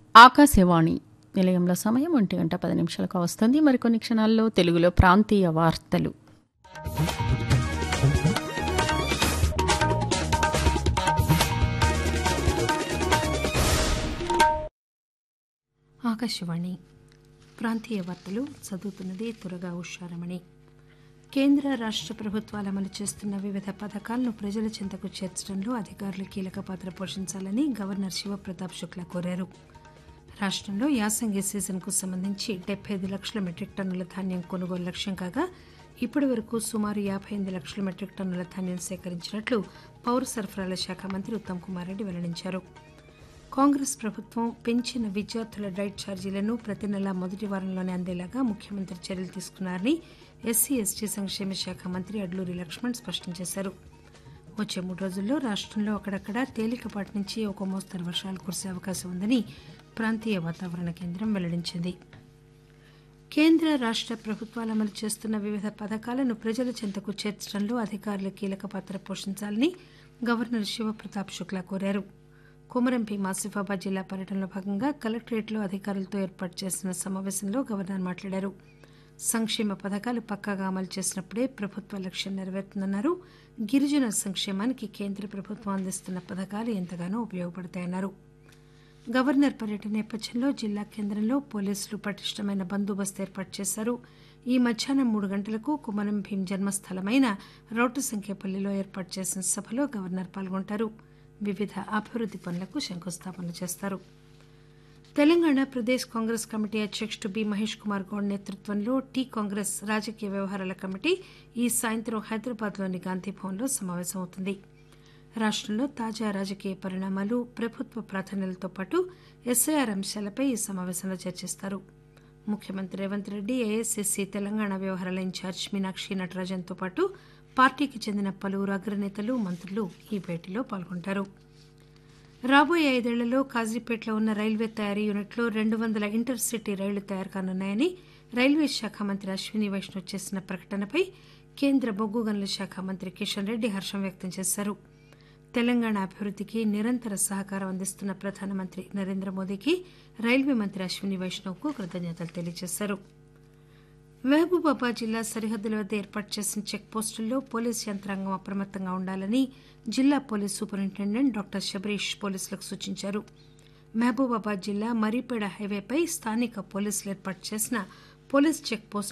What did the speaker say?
ఆకాశవాణి నిలయంలో సమయం ఒంటి గంట పది నిమిషాలకు వస్తుంది మరికొన్ని క్షణాల్లో తెలుగులో ప్రాంతీయ వార్తలు ఆకాశవాణి ప్రాంతీయ వార్తలు చదువుతున్నది త్వరగా ఉషారమణి కేంద్ర రాష్ట్ర ప్రభుత్వాలు అమలు చేస్తున్న వివిధ పథకాలను ప్రజల చెంతకు చేర్చడంలో అధికారులు కీలక పాత్ర పోషించాలని గవర్నర్ శివప్రతాప్ శుక్లా కోరారు రాష్ట్రంలో యాసంగి సీజన్కు సంబంధించి డెబ్బై ఐదు లక్షల మెట్రిక్ టన్నుల ధాన్యం కొనుగోలు లక్ష్యం కాగా ఇప్పటి వరకు సుమారు యాభై ఎనిమిది లక్షల మెట్రిక్ టన్నుల ధాన్యం సేకరించినట్లు పౌర సరఫరాల శాఖ మంత్రి ఉత్తమ్ కుమార్ రెడ్డి వెల్లడించారు కాంగ్రెస్ ప్రభుత్వం పెంచిన విద్యార్థుల డైట్ ఛార్జీలను ప్రతి నెలా మొదటి వారంలోనే అందేలాగా ముఖ్యమంత్రి చర్యలు తీసుకున్నారని ఎస్సీ ఎస్టీ సంక్షేమ శాఖ మంత్రి అడ్లూరి లక్ష్మణ్ స్పష్టం చేశారు వచ్చే మూడు రోజుల్లో రాష్టంలో అక్కడక్కడ తేలికపాటి నుంచి ఒక మోస్తరు వర్షాలు కురిసే అవకాశం ఉందని ప్రాంతీయ వాతావరణ కేంద్రం వెల్లడించింది కేంద్ర రాష్ట్ర ప్రభుత్వాలు అమలు చేస్తున్న వివిధ పథకాలను ప్రజల చెంతకు చేర్చడంలో అధికారులు కీలక పాత్ర పోషించాలని గవర్నర్ శివప్రతాప్ శుక్లా కోరారు కొమరం భీం ఆసిఫాబాద్ జిల్లా పర్యటనలో భాగంగా కలెక్టరేట్లో అధికారులతో ఏర్పాటు చేసిన సమావేశంలో గవర్నర్ మాట్లాడారు సంక్షేమ పథకాలు పక్కాగా అమలు చేసినప్పుడే ప్రభుత్వ లక్ష్యం నెరవేరుతుందన్నారు గిరిజన సంక్షేమానికి కేంద్ర ప్రభుత్వం అందిస్తున్న పథకాలు ఎంతగానో ఉపయోగపడతాయన్నారు గవర్నర్ పర్యటన నేపథ్యంలో జిల్లా కేంద్రంలో పోలీసులు పటిష్టమైన బందోబస్తు ఏర్పాటు చేశారు ఈ మధ్యాహ్నం మూడు గంటలకు కుమరం భీం జన్మస్థలమైన రౌటు సంఖ్యపల్లిలో ఏర్పాటు చేసిన సభలో గవర్నర్ పాల్గొంటారు వివిధ అభివృద్ది పనులకు శంకుస్థాపనలు చేస్తారు తెలంగాణ ప్రదేశ్ కాంగ్రెస్ కమిటీ అధ్యక్షుడు బి మహేష్ కుమార్ గౌడ్ నేతృత్వంలో టీ కాంగ్రెస్ రాజకీయ వ్యవహారాల కమిటీ ఈ సాయంత్రం హైదరాబాద్లోని గాంధీభవన్లో సమావేశమవుతుంది రాష్టంలో తాజా రాజకీయ పరిణామాలు ప్రభుత్వ ప్రాధాన్యాలతో పాటు ఎస్ఐఆర్ అంశాలపై ఈ సమావేశంలో చర్చిస్తారు ముఖ్యమంత్రి రేవంత్ రెడ్డి ఏఐసిసి తెలంగాణ వ్యవహారాల ఇన్ఛార్జ్ మీనాక్షి నటరాజన్తో పాటు పార్టీకి చెందిన పలువురు అగ్రనేతలు మంత్రులు ఈ భేటీలో పాల్గొంటారు రాబోయే ఐదేళ్లలో కాజీపేటలో ఉన్న రైల్వే తయారీ యూనిట్లో రెండు వందల ఇంటర్ సిటీ రైళ్లు తయారు కానున్నాయని రైల్వే శాఖ మంత్రి అశ్విని వైష్ణవ్ చేసిన ప్రకటనపై కేంద్ర బొగ్గు గనుల శాఖ మంత్రి కిషన్ రెడ్డి హర్షం వ్యక్తం చేశారు తెలంగాణ అభివృద్దికి నిరంతర సహకారం అందిస్తున్న ప్రధానమంత్రి నరేంద్ర మోదీకి రైల్వే మంత్రి అశ్విని వైష్ణవ్కు కృతజ్ఞతలు తెలియజేశారు మహబూబాబాద్ జిల్లా సరిహద్దుల వద్ద ఏర్పాటు చేసిన చెక్ పోస్టుల్లో పోలీసు యంత్రాంగం అప్రమత్తంగా ఉండాలని జిల్లా పోలీస్ సూపరింటెండెంట్ డాక్టర్ శబరీష్ పోలీసులకు సూచించారు మహబూబాబాద్ జిల్లా మరిపేడ హైవేపై స్థానిక పోలీసులు ఏర్పాటు చేసిన పోలీస్ చెక్ పోస్ట్